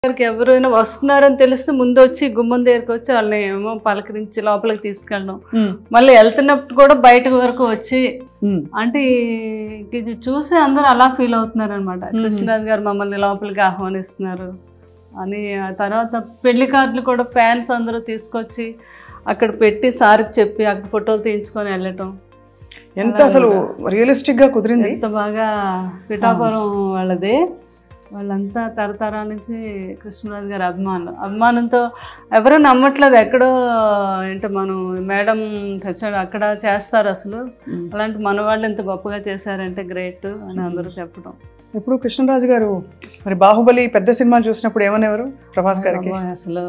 గారికి ఎవరైనా వస్తున్నారని తెలిస్తే ముందు వచ్చి గుమ్మం దగ్గరికి వచ్చి వాళ్ళని ఏమో పలకరించి లోపలికి తీసుకెళ్ళడం ఉమ్, మళ్ళీ వెళ్తున్నప్పుడు కూడా బయట వరకు వచ్చి ఉమ్, అంటే ఇది చూసి అందరూ అలా ఫీల్ అవుతున్నారు అనమాట మ్మ్. కృష్ణరాజు గారు మమ్మల్ని లోపలికి ఆహ్వానిస్తున్నారు అని ఆ తర్వాత పెళ్లి కార్డులు కూడా ఫ్యాన్స్ అందరూ తీసుకొచ్చి అక్కడ పెట్టి సార్కి చెప్పి అక్కడ ఫోటోలు తీయించుకొని వెళ్ళటం ఎంత అసలు రియలిస్టిక్ గా కుదిరింది ఎంత బాగా పిఠాపురం వాళ్ళది వాళ్ళంతా తరతరాల నుంచి కృష్ణరాజు గారి అభిమానులు అభిమానంతో ఎవరూ నమ్మట్లేదు ఎక్కడో ఏంటో మనం మేడం చచ్చాడు అక్కడ చేస్తారు అసలు ఉమ్. అలాంటి మన వాళ్ళు ఇంత గొప్పగా చేశారంటే గ్రేట్ అని అందరూ చెప్పడం ఇప్పుడు కృష్ణరాజు గారు మరి బాహుబలి పెద్ద సినిమా చూసినప్పుడు ఏమనేవారు ప్రభాస్ గారికి అబ్బా, అసలు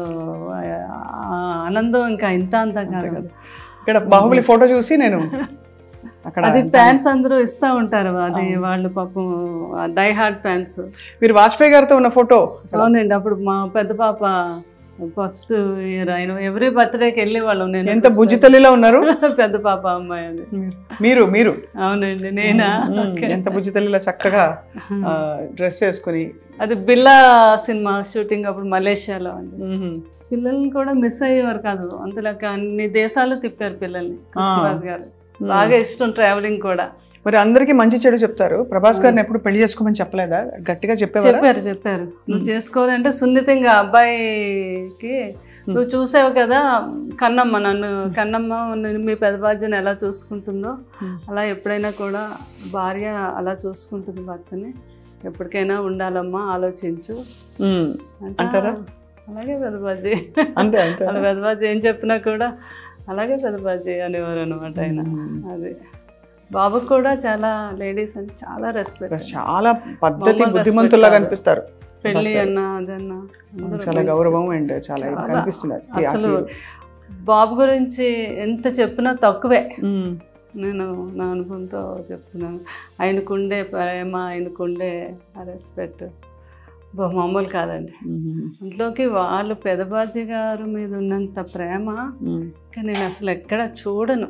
ఆ ఆనందం ఇంకా ఇంత అంత కాదు కదా ఇక్కడ బాహుబలి ఫోటో చూసి నేను అక్కడ అది ఫ్యాన్స్ అందరూ ఇస్తూ ఉంటారు అది వాళ్ళు పాపం డై హార్ట్ ఫ్యాన్స్ మీరు వాజ్పేయి గారితో ఉన్న ఫోటో అవునండి అప్పుడు మా పెద్ద పాప ఫస్ట్ ఇయర్ ఆయన ఎవ్రీ బర్త్డేకి వెళ్ళే వాళ్ళం నేను ఎంత బుజ్జి తల్లిలా ఉన్నారు పెద్ద పాప అమ్మాయి అది మీరు మీరు అవునండి నేనా ఉమ్, ఓకే. ఎంత బుజ్జి తల్లిలా చక్కగా డ్రెస్ వేసుకుని అది బిల్లా సినిమా షూటింగ్ అప్పుడు మలేషియాలో అండి ఉమ్, పిల్లల్ని కూడా మిస్ అయ్యేవారు కాదు అంతలాగా అన్ని దేశాలు తిప్పారు పిల్లల్ని కృష్ణరాజు గారు బాగా ఇష్టం ట్రావెలింగ్ కూడా మరి అందరికీ మంచి చెడు చెప్తారు ప్రభాస్ గారిని ఎప్పుడు పెళ్లి చేసుకోమని చెప్పలేదా గట్టిగా చెప్పేవారా చెప్పారు చెప్పారు నువ్వు చేసుకోవాలంటే సున్నితంగా అబ్బాయికి నువ్వు చూసావు కదా కన్నమ్మ నన్ను కన్నమ్మ నిన్ను మీ పెద్ద బాధ్యను ఎలా చూసుకుంటుందో Hmm. అలా ఎప్పుడైనా కూడా భార్య అలా చూసుకుంటుంది భర్తని ఎప్పటికైనా ఉండాలమ్మా ఆలోచించు ఉమ్, అంట. అంటారా? అలాగే పెద్దబాజీ అంతే అంతే వాళ్ళ పెద్దబాజీ ఏం చెప్పినా కూడా అలాగే పెద్దబాజీ అనేవారు అనమాట ఆయన అది బాబుకు కూడా చాలా లేడీస్ అంటే చాలా రెస్పెక్ట్ చాలా పద్ధతి మమ్మల్ని బుద్ధిమంతుల్లాగా respect అనిపిస్తారు పెళ్ళి ప్రభాస్ గారు. అన్నా అదన్నా అందరూ చాలా మంచి- గౌరవం అండ్ చాలా చాలా. కనిపిస్తున్నారు అసలు బాబు గురించి ఎంత చెప్పినా తక్కువే నేను నా అనుభవంతో చెప్తున్నాను ఆయనకుండే ప్రేమ ఆయనకుండే రెస్పెక్ట్ మామూలు కాదండి అందులోకి వాళ్ళు పెదబాజీ గారు మీద ఉన్నంత ప్రేమ కానీ నేను అసలు ఎక్కడ చూడను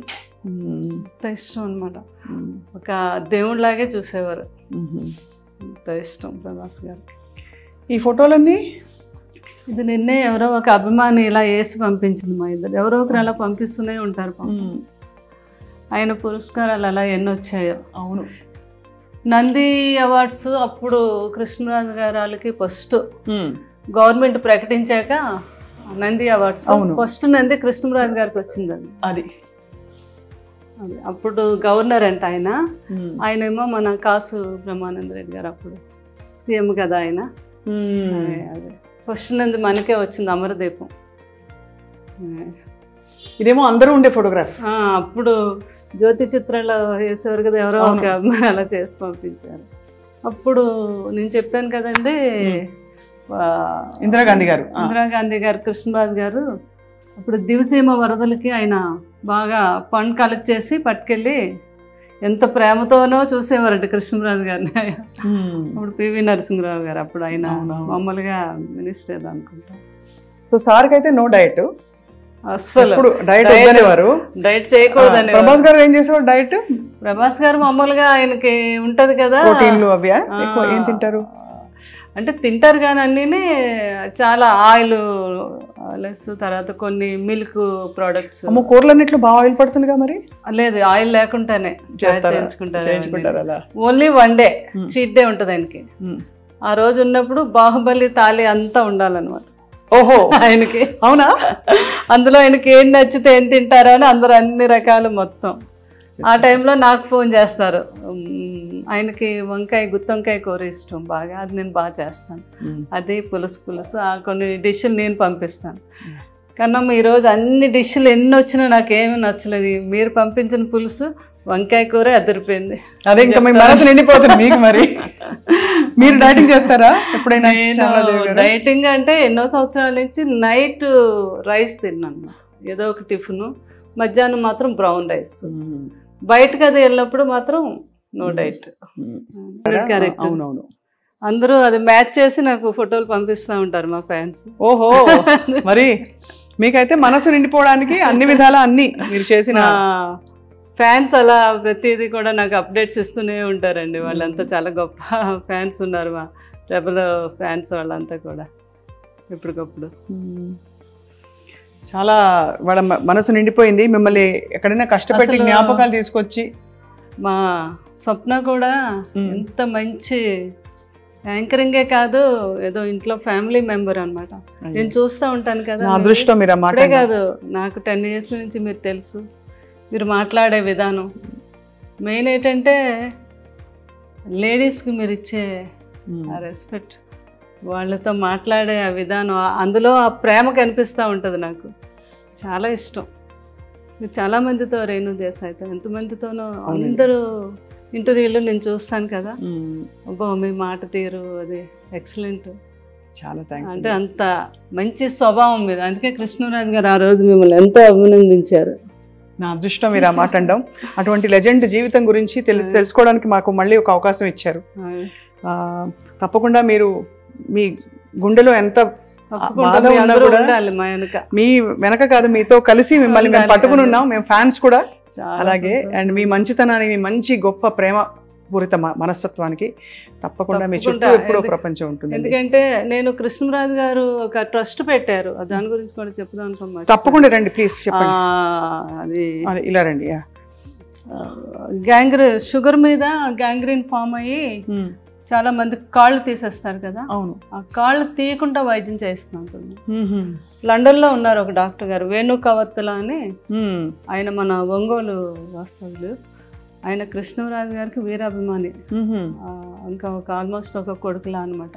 అంత ఇష్టం అనమాట ఒక దేవుడిలాగే చూసేవారు అంత ఇష్టం ప్రభాస్ గారికి ఈ ఫోటోలన్నీ ఇది నిన్నే ఎవరో ఒక అభిమాని ఇలా వేసి పంపించింది మా ఇద్దరు ఎవరో ఒకరు అలా పంపిస్తూనే ఉంటారు పాపం. ఆయన పురస్కారాలు అలా ఎన్ని వచ్చాయో అవును నంది అవార్డ్స్ అప్పుడు కృష్ణరాజు గారు వాళ్ళకి ఫస్ట్ గవర్నమెంట్ ప్రకటించాక నంది అవార్డ్స్ అవును. ఫస్ట్ నంది కృష్ణరాజు గారికి వచ్చిందండి అది అది అప్పుడు గవర్నర్ అంట ఆయన ఆయనేమో మన కాసు బ్రహ్మానంద రెడ్డి గారు అప్పుడు సీఎం కదా ఆయన అదే, అదే ఫస్ట్ నంది మనకే వచ్చింది అమరదీపం అదే. ఇదేమో అందరూ ఉండే ఫోటోగ్రాఫ్ ఆ, అప్పుడు జ్యోతి చిత్రాలు వేసేవారు కదా ఎవరో ఒక అమ్మాయి అలా చేసి పంపించారు అప్పుడు నేను చెప్పాను కదండి ఆ, ఇందిరాగాంధీ గారు ఆ. ఇందిరాగాంధీ గారు కృష్ణరాజు గారు అప్పుడు దివసీమ వరదలకి ఆయన బాగా ఫండ్ కలెక్ట్ చేసి పట్టుకెళ్ళి ఎంత ప్రేమతోనో చూసేవారంట కృష్ణరాజు గారిని అప్పుడు పివి నరసింహరావు గారు అప్పుడు ఆయన అవునవును. మామూలుగా మినిస్టర్ అనుకుంటా సో సార్కి అయితే నో డైట్ అస్సలు ఇప్పుడు డైట్ Diet- వద్దనేవారు డైట్ చేయకూడదని ప్రభాస్ గారు ఏం చేసేవారు డైట్ ప్రభాస్ గారు మామూలుగా ఆయనకి ఉంటది కదా ప్రోటీన్లు అవ్యా ఆ, ఎక్కువ ఏం తింటారు అంటే తింటారు కానీ అన్నీ చాలా ఆయిల్ లెస్ తర్వాత కొన్ని మిల్క్ ప్రోడక్ట్స్ అమ్మో కూరలన్నిట్లో బాగా ఆయిల్ పడుతుందిగా మరి లేదు ఆయిల్ లేకుండానే చేస్తారా? చేయించుకుంటారు చేయించుకుంటారు అలా only one day cheat day ఉంటుంది ఆయనకి ఉమ్. ఆ రోజు ఉన్నప్పుడు బాహుబలి తాలి అంతా ఉండాలన్నమాట ఓహో ఆయనకి అవునా అందులో ఆయనకి ఏం నచ్చితే ఏం తింటారో అని అందరూ అన్ని రకాలు మొత్తం ఆ టైంలో నాకు ఫోన్ చేస్తారు ఉమ్, ఆయనకి వంకాయ గుత్తొంకాయ కూర ఇష్టం బాగా అది నేను బాగా చేస్తాను అది పులుసు పులుసు ఆ కొన్ని డిష్లు నేను పంపిస్తాను కన్నమ్మ ఈరోజు అన్ని డిష్లు ఎన్ని వచ్చినా నాకేమీ నచ్చలేదు మీరు పంపించిన పులుసు వంకాయ కూర అదిరిపోయింది అదే ఇంకా మీ మనసు నిండిపోతుంది మీకు మరి మీరు డైటింగ్ చేస్తారా ఎప్పుడైనా నేను శ్యామలాదేవి గారు? డైటింగ్ అంటే ఎన్నో సంవత్సరాల నుంచి నైట్ రైస్ తిన్నాను ఏదో ఒక టిఫిన్ మధ్యాహ్నం మాత్రం బ్రౌన్ రైస్ ఉమ్. బయటకు అది వెళ్ళినప్పుడు మాత్రం నో డైట్ ఉమ్. కరెక్ట్ అవునవును అందరూ అది మ్యాచ్ చేసి నాకు ఫోటోలు పంపిస్తూ ఉంటారు మా ఫ్యాన్స్ ఓహో మరి మీకైతే మనసు నిండిపోవడానికి అన్ని విధాల అన్ని మీరు చేసిన ఫ్యాన్స్ అలా ప్రతిదీ కూడా నాకు అప్డేట్స్ ఇస్తూనే ఉంటారండి వాళ్ళంతా చాలా గొప్ప ఫ్యాన్స్ ఉన్నారు మా రెబల్ ఫ్యాన్స్ వాళ్ళంతా కూడా ఎప్పటికప్పుడు చాలా వాళ్ళ మ- మనసు నిండిపోయింది మిమ్మల్ని ఎక్కడైనా కష్టపెట్టి అసలు- జ్ఞాపకాలు తీసుకొచ్చి మా స్వప్న కూడా మ్మ్. ఎంత మంచి యాంకరింగే కాదు ఏదో ఇంట్లో ఫ్యామిలీ మెంబర్ అన్నమాట నేను చూస్తూ ఉంటాను కదా నా మీరు- అదృష్టం మీరు ఆ మాట ఇప్పుడే కాదు నాకు టెన్ ఇయర్స్ నుంచి మీరు తెలుసు మీరు మాట్లాడే విధానం మెయిన్ ఏంటంటే లేడీస్కి మీరు ఇచ్చే ఉమ్. ఆ రెస్పెక్ట్ వాళ్ళతో మాట్లాడే ఆ విధానం ఆ- అందులో ఆ ప్రేమ కనిపిస్తూ ఉంటుంది నాకు చాలా ఇష్టం మీరు చాలా మందితో రేణు దేశాయితో ఎంతమందితోనో అవునండి. అందరూ ఇంటర్వ్యూలో నేను చూస్తాను కదా ఉమ్. అబ్బో మీ మాట తీరు అది ఎక్సలెంట్ చాలా థ్యాంక్స్ అంటే అంత మంచి స్వభావం మీద అందుకే కృష్ణరాజు గారు ఆ రోజు మిమ్మల్ని ఎంతో అభినందించారు నా అదృష్టం మీరు ఆ మాట అనడం అటువంటి లెజెండ్ జీవితం గురించి తెలుసు తెలుసుకోవడానికి మాకు మళ్ళీ ఒక అవకాశం ఇచ్చారు ఆ, తప్పకుండా మీరు మీ గుండెలో ఎంత తప్పకుండా బాధ మీ ఉన్నా అందరూ కూడా ఉండాలి మా వెనక మీ వెనక కాదు మీతో కలిసి మిమ్మల్ని మేము ఉండాలి, పట్టుకుని అదే. ఉన్నాం మేము ఫ్యాన్స్ కూడా చాలా అలాగే సంతోషం. అండ్ మీ మంచితనాన్ని మీ మంచి గొప్ప ప్రేమ పూరిత మ- మనస్తత్వానికి తప్పకుండా మీ చుట్టూ తప్పకుండా. ఎప్పుడో ఎందు- ప్రపంచం ఉంటుంది ఎందుకంటే నేను కృష్ణరాజు గారు ఒక ట్రస్ట్ పెట్టారు దాని గురించి కూడా చెప్దాం అనుకున్నా తప్పకుండా రండి ప్లీజ్ చెప్పండి అది ఆ, ఇలా రండి యా. గ్యాంగ్రీ షుగర్ మీద గ్యాంగ్రీన్ ఫామ్ అయ్యి ఉమ్, చాలా మంది కాళ్ళు తీసేస్తారు కదా అవును ఆ కాళ్ళు తీయకుండా వైద్యం చేస్తున్నాం ఉమ్, లండన్లో ఉన్నారు ఒక డాక్టర్ గారు వేణు కవత్తుల అని ఉమ్, ఆయన మన ఒంగోలు వాస్తవులు ఆయన కృష్ణరాజు గారికి వీరాభిమాని ఉమ్, ఆ, ఇంకా ఒక ఆల్మోస్ట్ ఒక కొడుకులా అనమాట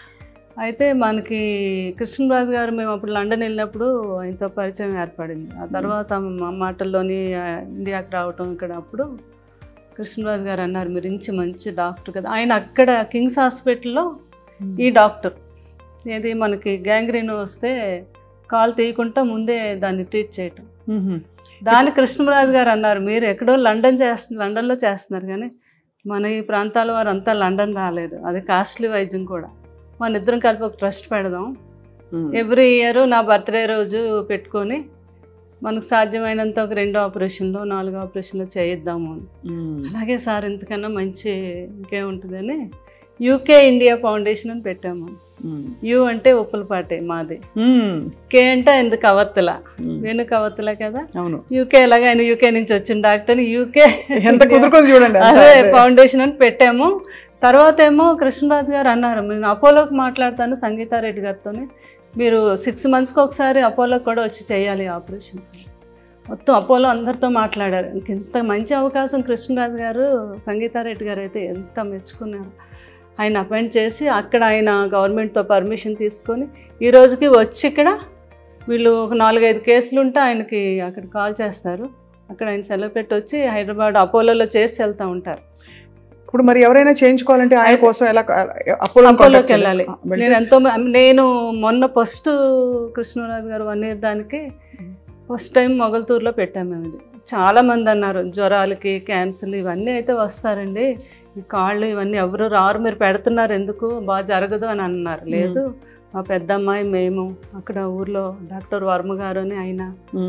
అయితే మనకి కృష్ణరాజు గారు మేము అప్పుడు లండన్ వెళ్ళినప్పుడు ఆయనతో పరిచయం ఏర్పడింది ఆ తర్వాత మా మాటల్లోని ఆ, ఇండియాకి రావటం ఇక్కడ అప్పుడు కృష్ణరాజు గారు అన్నారు మీరు ఇంచి మంచి డాక్టర్ కదా ఆయన అక్కడ కింగ్స్ హాస్పిటల్లో ఈ డాక్టర్ ఏది మనకి గ్యాంగ్రీన్ వస్తే కాలు తీయకుండా ముందే దాన్ని ట్రీట్ చేయటం ఉమ్, దాని కృష్ణరాజు గారు అన్నారు మీరు ఎక్కడో లండన్ చేస్తు లండన్లో చేస్తున్నారు కానీ మన ఈ ప్రాంతాల వారు అంతా లండన్ రాలేదు అది కాస్ట్లీ వైద్యం కూడా మన ఇద్దరం కలిపి ఒక ట్రస్ట్ పెడదాం ఉమ్, ఎవ్రీ ఇయర్ నా బర్త్డే రోజు పెట్టుకొని మనకు సాధ్యమైనంత ఒక రెండు ఆపరేషన్లు నాలుగు ఆపరేషన్లు చేయిద్దాము అని ఉమ్, అలాగే సార్ ఇంతకన్నా మంచి ఇంకేముంటుందని యూకే ఇండియా ఫౌండేషన్ అని పెట్టాము ఉమ్, యూ అంటే ఉప్పులపాటే మాది ఉమ్, కే అంటే ఎందుకు కవత్తల ఉమ్, వేణు కవత్తల కదా అవును యూకే ఎలాగ ఆయన యూకే నుంచి వచ్చిన డాక్టర్ యూకే ఎంత కుదురుకొని చూడండి అంతా. అదే ఫౌండేషన్ అని పెట్టాము తర్వాత ఏమో కృష్ణరాజు గారు అన్నారు నేను అపోలోకి మాట్లాడతాను సంగీతారెడ్డి గారితో మీరు సిక్స్ మంత్స్కి ఒకసారి అపోలోకి కూడా వచ్చి చేయాలి ఆపరేషన్స్ మొత్తం అపోలో అందరితో మాట్లాడారు ఇంక ఇంత మంచి అవకాశం కృష్ణరాజు గారు సంగీతారెడ్డి గారు అయితే ఎంత మెచ్చుకున్నారు ఆయన అపాయింట్ చేసి అక్కడ ఆయన గవర్నమెంట్తో పర్మిషన్ తీసుకొని ఈ రోజుకి వచ్చి ఇక్కడ వీళ్ళు ఒక నాలుగైదు కేసులు ఉంటే ఆయనకి అక్కడ కాల్ చేస్తారు అక్కడ ఆయన సెలవు పెట్టి వచ్చి హైదరాబాద్ అపోలోలో చేసి వెళ్తూ ఉంటారు ఇప్పుడు మరి ఎవరైనా చేయించుకోవాలంటే ఆయన అయితే- కోసం ఎలా అపోలో అపోలోకి వెళ్ళాలి నేను ఎంతో మ- నేను మొన్న first Krishnaraju garu one year దానికి ఫస్ట్ టైం మొగల్తూరులో పెట్టాము మేము ఇది చాలా మంది అన్నారు జ్వరాలకి క్యాన్సర్లు ఇవన్నీ అయితే వస్తారండి ఈ కాళ్ళు ఇవన్నీ ఎవరు రారు మీరు పెడుతున్నారు ఎందుకు బాగా జరగదు అని అన్నారు లేదు మా పెద్దమ్మాయి మేము అక్కడ ఊర్లో డాక్టర్ వర్మ గారు అని ఆయన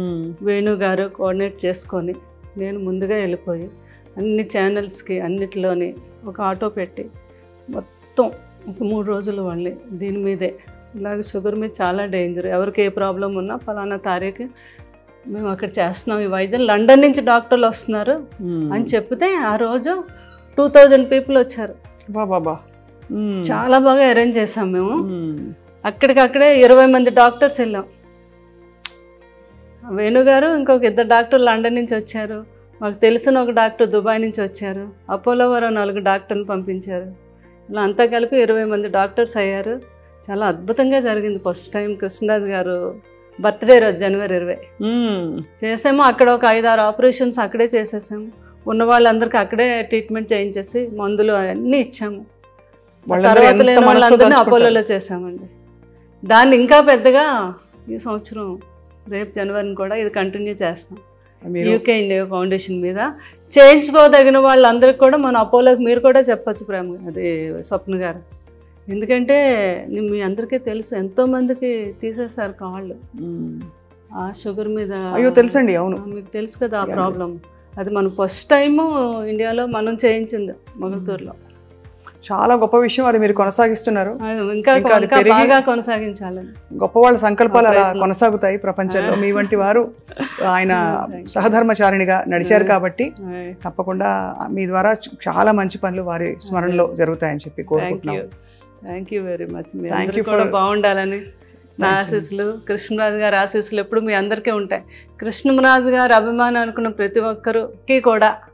వేణు గారు కోఆర్డినేట్ చేసుకొని నేను ముందుగా వెళ్ళిపోయి అన్ని ఛానల్స్కి అన్నిటిలోని ఒక ఆటో పెట్టి మొత్తం ఒక మూడు రోజులు వాళ్ళే దీని మీదే ఇలాగ షుగర్ మీద చాలా డేంజర్ ఎవరికి ఏ ప్రాబ్లం ఉన్నా ఫలానా తారీఖు మేము అక్కడ చేస్తున్నాం ఈ వైద్యం లండన్ నుంచి డాక్టర్లు వస్తున్నారు అని చెప్తే ఆ రోజు టూ థౌజండ్ పీపుల్ వచ్చారు బాబా చాలా బాగా అరేంజ్ చేసాం మేము అక్కడికక్కడే ఇరవై మంది డాక్టర్స్ వెళ్ళాం వేణుగారు ఇంకొక ఇద్దరు డాక్టర్లు లండన్ నుంచి వచ్చారు మాకు తెలిసిన ఒక డాక్టర్ దుబాయ్ నుంచి వచ్చారు అపోలో వారు నాలుగు డాక్టర్ని పంపించారు ఇలా అంతా కలిపి ఇరవై మంది డాక్టర్స్ అయ్యారు చాలా అద్భుతంగా జరిగింది ఫస్ట్ టైం కృష్ణరాజు గారు బర్త్డే రోజు జనవరి ఇరవై చేసాము అక్కడ ఒక ఐదు ఆరు ఆపరేషన్స్ అక్కడే చేసేసాము ఉన్న వాళ్ళందరికీ అక్కడే ట్రీట్మెంట్ చేయించేసి మందులు అన్నీ ఇచ్చాము వాళ్ళందరూ తర్వాత ఎంత లేని మనసుతో వాళ్ళందరినీ దాచుకుంటారు. అపోలోలో చేసామండి దాన్ని ఇంకా పెద్దగా ఈ సంవత్సరం రేపు జనవరిని కూడా ఇది కంటిన్యూ చేస్తాం మీరు యూకే ఇండియా ఫౌండేషన్ మీద చేయించుకోదగిన వాళ్ళందరికీ కూడా మన అపోలోకి మీరు కూడా చెప్పొచ్చు ప్రేమ అది స్వప్న గారు ఎందుకంటే ని- మీ అందరికీ తెలుసు ఎంతో మందికి తీసేశారు కాళ్ళు మ్మ్. ఆ షుగర్ మీద అయ్యో తెలుసండి అవును ఆ, మీకు తెలుసు కదా ఆ Yeah. ప్రాబ్లం అది మనం ఫస్ట్ టైం ఇండియాలో మనం చేయించింది మొగల్తూరులో చాలా గొప్ప విషయం అది మీరు కొనసాగిస్తున్నారు అది ఇంకా ఇంకా అది ఇంకా పెరిగి- బాగా కొనసాగించాలని గొప్ప వాళ్ళ సంకల్పాలు అలా ప్రయత్నం. కొనసాగుతాయి ప్రపంచంలో మీ వంటి వారు ఆయన Thank you. సహధర్మచారిణిగా నడిచారు కాబట్టి ఆయ్. తప్పకుండా మీ ద్వారా చాలా మంచి పనులు వారి స్మరణలో జరుగుతాయని చెప్పి థ్యాంక్ యూ కోరుకుంటున్నాం థ్యాంక్ యూ వెరీ మచ్ మీ Thank అందరూ you కూడా for- బాగుండాలని నా Thank you. ఆశీస్సులు కృష్ణరాజు గారి ఆశీస్సులు ఎప్పుడు మీ అందరికీ ఉంటాయి కృష్ణరాజు గారి అభిమానం అనుకున్న ప్రతి ఒక్కరికి కూడా